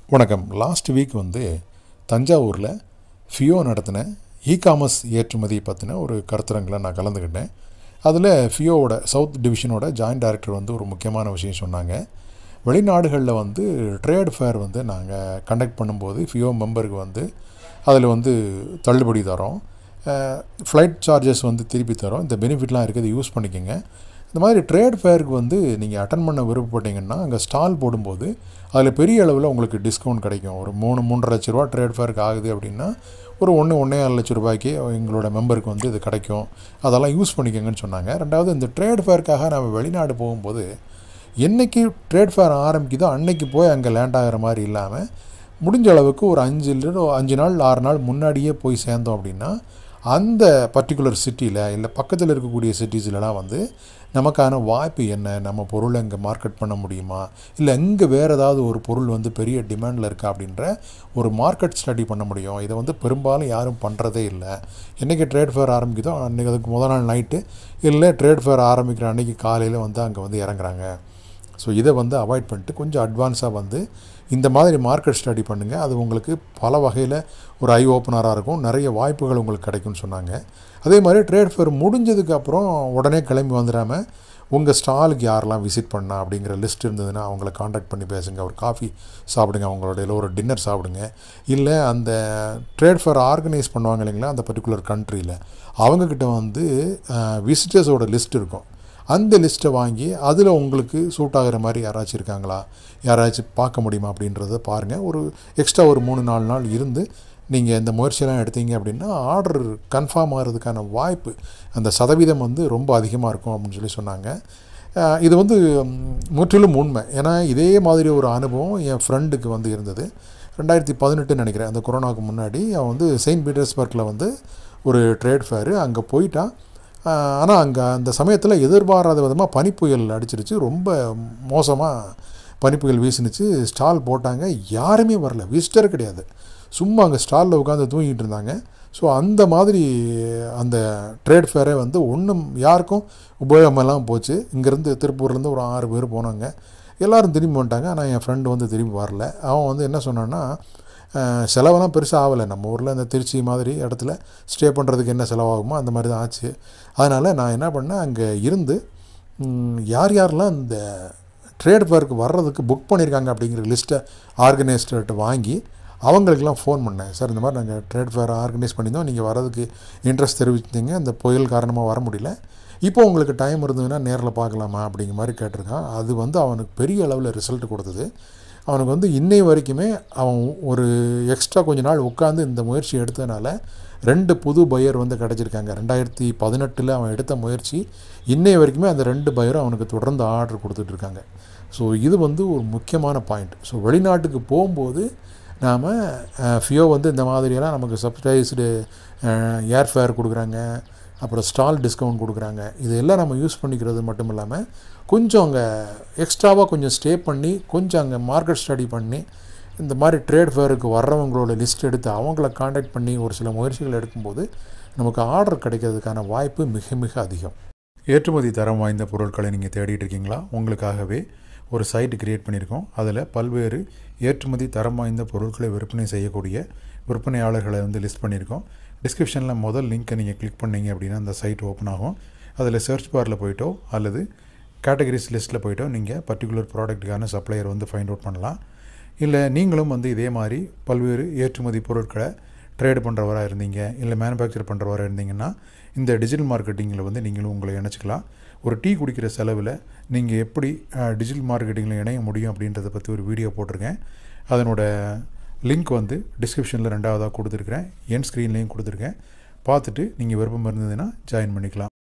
வணக்கம் last week வந்து தஞ்சாவூரில் ஃபியோ நடத்தின இ காமர்ஸ் ஏற்றுமதி பற்றின ஒரு கருத்தரங்கில் நான் கலந்துக்கிட்டேன் அதில் ஃபியோவோட சவுத் டிவிஷனோட ஜாயின்ட் டைரக்டர் வந்து ஒரு முக்கியமான விஷயம் சொன்னாங்க வெளிநாடுகளில் வந்து ட்ரேட் ஃபேர் வந்து நாங்கள் கண்டக்ட் பண்ணும்போது ஃபியோ மெம்பருக்கு வந்து அதில் வந்து தள்ளுபடி தரோம் ஃப்ளைட் சார்ஜஸ் வந்து திருப்பி தரோம் இந்த பெனிஃபிட்லாம் இருக்குது யூஸ் பண்ணிக்கோங்க இந்த மாதிரி ட்ரேட் ஃபேருக்கு வந்து நீங்கள் அட்டன் பண்ண விருப்பப்பட்டீங்கன்னா அங்கே ஸ்டால் போடும்போது அதில் பெரிய அளவில் உங்களுக்கு டிஸ்கவுண்ட் கிடைக்கும் ஒரு மூணு மூன்றரை லட்ச ரூபா ட்ரேட் ஃபேருக்கு ஆகுது அப்படின்னா ஒரு ஒன்று ஒன்றே ஆறு லட்ச ரூபாய்க்கு எங்களோட மெம்பருக்கு வந்து இது கிடைக்கும் அதெல்லாம் யூஸ் பண்ணிக்கோங்கன்னு சொன்னாங்க ரெண்டாவது இந்த ட்ரேட் ஃபேருக்காக நம்ம வெளிநாடு போகும்போது என்றைக்கு ட்ரேட் ஃபேர் ஆரம்பிக்குதோ அன்னைக்கு போய் அங்கே லேண்ட் ஆகிற மாதிரி இல்லாமல் முடிஞ்ச அளவுக்கு ஒரு அஞ்சு அஞ்சு நாள் ஆறு நாள் முன்னாடியே போய் சேர்ந்தோம் அப்படின்னா அந்த பர்டிகுலர் சிட்டியில் இல்லை பக்கத்தில் இருக்கக்கூடிய சிட்டிஸ்லலாம் வந்து நமக்கான வாய்ப்பு என்ன நம்ம பொருளை இங்கே மார்க்கெட் பண்ண முடியுமா இல்லை இங்கே வேறு ஏதாவது ஒரு பொருள் வந்து பெரிய டிமாண்டில் இருக்கா அப்படின்ற ஒரு மார்க்கெட் ஸ்டடி பண்ண முடியும் இதை வந்து பெரும்பாலும் யாரும் பண்ணுறதே இல்லை என்றைக்கு ட்ரேட் ஃபேர் ஆரம்பிக்குதோ அன்றைக்கி அதுக்கு முதல் நாள் நைட்டு இல்லை ட்ரேட் ஃபேர் ஆரம்பிக்கிற அன்றைக்கி காலையில் வந்து அங்கே வந்து இறங்குறாங்க ஸோ இதை வந்து அவாய்ட் பண்ணிட்டு கொஞ்சம் அட்வான்ஸாக வந்து இந்த மாதிரி மார்க்கெட் ஸ்டடி பண்ணுங்கள் அது உங்களுக்கு பல வகையில் ஒரு ஐ ஓப்பனராக இருக்கும் நிறைய வாய்ப்புகள் உங்களுக்கு கிடைக்கும்னு சொன்னாங்க அதே மாதிரி ட்ரேட் ஃபேர் முடிஞ்சதுக்கப்புறம் உடனே கிளம்பி வந்துடாமல் உங்கள் ஸ்டாலுக்கு யாரெல்லாம் விசிட் பண்ணா அப்படிங்கிற லிஸ்ட் இருந்ததுன்னா அவங்கள காண்டாக்ட் பண்ணி பேசுங்க ஒரு காஃபி சாப்பிடுங்க அவங்களோட இல்லை ஒரு டின்னர் சாப்பிடுங்க இல்லை அந்த ட்ரேட் ஃபேர் ஆர்கனைஸ் பண்ணுவாங்க இல்லைங்களா அந்த பர்டிகுலர் கண்ட்ரியில் அவங்கக்கிட்ட வந்து விசிட்டர்ஸோட லிஸ்ட் இருக்கும் அந்த லிஸ்ட்டை வாங்கி அதில் உங்களுக்கு சூட் ஆகிற மாதிரி யாராச்சும் இருக்காங்களா யாராச்சும் பார்க்க முடியுமா அப்படின்றத பாருங்கள் ஒரு எக்ஸ்ட்ரா ஒரு மூணு நாலு நாள் இருந்து நீங்கள் இந்த முயற்சியெல்லாம் எடுத்தீங்க அப்படின்னா ஆர்டர் கன்ஃபார்ம் ஆகிறதுக்கான வாய்ப்பு அந்த சதவீதம் வந்து ரொம்ப அதிகமாக இருக்கும் அப்படின்னு சொல்லி சொன்னாங்க இது வந்து முற்றிலும் உண்மை ஏன்னா இதே மாதிரி ஒரு அனுபவம் என் ஃப்ரெண்டுக்கு வந்து இருந்தது ரெண்டாயிரத்தி பதினெட்டுன்னு நினைக்கிறேன் அந்த கொரோனாவுக்கு முன்னாடி அவன் வந்து செயின்ட் பீட்டர்ஸ்பர்க்கில் வந்து ஒரு ட்ரேட் ஃபேரு அங்கே போயிட்டான் ஆனால் அங்கே அந்த சமயத்தில் எதிர்பாராத விதமாக பனிப்புயல் அடிச்சிருச்சு ரொம்ப மோசமாக பனிப்புயல் வீசினுச்சு ஸ்டால் போட்டாங்க யாருமே வரல விசிட்டர் கிடையாது சும்மா அங்கே ஸ்டாலில் உட்காந்து தூங்கிட்டு இருந்தாங்க ஸோ அந்த மாதிரி அந்த ட்ரேட் ஃபேரே வந்து ஒன்றும் யாருக்கும் உபயோகமெல்லாம் போச்சு இங்கேருந்து திருப்பூர்லேருந்து ஒரு ஆறு பேர் போனாங்க எல்லோரும் திரும்பி வந்துட்டாங்க ஆனால் என் ஃப்ரெண்டு வந்து திரும்பி வரல அவன் வந்து என்ன சொன்னான்னா செலவெல்லாம் பெருசாக ஆகலை நம்ம ஊரில் இந்த திருச்சி மாதிரி இடத்துல ஸ்டே பண்ணுறதுக்கு என்ன செலவாகுமோ அந்த மாதிரி தான் ஆச்சு அதனால் நான் என்ன பண்ணேன் அங்கே இருந்து யார் யாரெல்லாம் இந்த ட்ரேட் ஃபேருக்கு வர்றதுக்கு புக் பண்ணியிருக்காங்க அப்படிங்கிற லிஸ்ட்டை ஆர்கனைஸ்டர்கிட்ட வாங்கி அவங்களுக்கெல்லாம் ஃபோன் பண்ணேன் சார் இந்த மாதிரி நாங்கள் ட்ரேட் ஃபேர் ஆர்கனைஸ் பண்ணியிருந்தோம் நீங்கள் வரதுக்கு இன்ட்ரெஸ்ட் தெரிவிச்சிங்க அந்த புயல் காரணமாக வர முடியல இப்போ உங்களுக்கு டைம் இருந்ததுன்னா நேரில் பார்க்கலாமா அப்படிங்கிற மாதிரி கேட்டிருக்கான் அது வந்து அவனுக்கு பெரிய அளவில் ரிசல்ட் கொடுத்தது அவனுக்கு வந்து இன்னை வரைக்குமே அவன் ஒரு எக்ஸ்ட்ரா கொஞ்ச நாள் உட்காந்து இந்த முயற்சி எடுத்ததுனால ரெண்டு புது பையர் வந்து கிடச்சிருக்காங்க ரெண்டாயிரத்தி பதினெட்டில் அவன் எடுத்த முயற்சி இன்னை வரைக்குமே அந்த ரெண்டு பையரும் அவனுக்கு தொடர்ந்து ஆர்டர் கொடுத்துட்ருக்காங்க ஸோ இது வந்து ஒரு முக்கியமான பாயிண்ட் ஸோ வெளிநாட்டுக்கு போகும்போது நாம் ஃபியோ வந்து இந்த மாதிரியெல்லாம் நமக்கு சப்சிடைஸ்டு ஏர்ஃபேர் கொடுக்குறாங்க அப்புறம் ஸ்டால் டிஸ்கவுண்ட் கொடுக்குறாங்க இதெல்லாம் நம்ம யூஸ் பண்ணிக்கிறது மட்டும் இல்லாமல் கொஞ்சம் அங்கே எக்ஸ்ட்ராவாக கொஞ்சம் ஸ்டே பண்ணி கொஞ்சம் அங்கே மார்க்கெட் ஸ்டடி பண்ணி இந்த மாதிரி ட்ரேட் ஃபேருக்கு வர்றவங்களோட லிஸ்ட் எடுத்து அவங்கள காண்டாக்ட் பண்ணி ஒரு சில முயற்சிகள் எடுக்கும்போது நமக்கு ஆர்டர் கிடைக்கிறதுக்கான வாய்ப்பு மிக மிக அதிகம் ஏற்றுமதி தரம் வாய்ந்த பொருட்களை நீங்கள் தேடிட்டு இருக்கீங்களா உங்களுக்காகவே ஒரு சைட் க்ரியேட் பண்ணியிருக்கோம் அதில் பல்வேறு ஏற்றுமதி தரம் வாய்ந்த பொருட்களை விற்பனை செய்யக்கூடிய விற்பனையாளர்களை வந்து லிஸ்ட் பண்ணியிருக்கோம் டிஸ்கிரிப்ஷனில் முதல் லிங்க்கை நீங்கள் கிளிக் பண்ணிங்க அப்படின்னா அந்த சைட் ஓப்பன் ஆகும் அதில் சர்ச் பாரில் போயிட்டோ அல்லது கேட்டகரிஸ் லிஸ்ட்டில் போயிட்டோ நீங்கள் பர்டிகுலர் ப்ராடக்ட்டுக்கான சப்ளையர் வந்து ஃபைண்ட் அவுட் பண்ணலாம் இல்லை நீங்களும் வந்து இதே மாதிரி பல்வேறு ஏற்றுமதி பொருட்களை ட்ரேடு பண்ணுறவராக இருந்தீங்க இல்லை மேனுஃபேக்சர் பண்ணுறவராக இருந்தீங்கன்னா இந்த டிஜிட்டல் மார்க்கெட்டிங்கில் வந்து நீங்களும் உங்களை இணைச்சிக்கலாம் ஒரு டீ குடிக்கிற செலவில் நீங்கள் எப்படி டிஜிட்டல் மார்க்கெட்டிங்கில் இணைய முடியும் அப்படின்றத பற்றி ஒரு வீடியோ போட்டிருக்கேன் அதனோட லிங்க் வந்து டிஸ்கிரிப்ஷனில் ரெண்டாவதாக கொடுத்துருக்குறேன் என் ஸ்க்ரீன்லேயும் கொடுத்துருக்கேன் பார்த்துட்டு நீங்கள் விருப்பம் இருந்ததுன்னா ஜாயின் பண்ணிக்கலாம்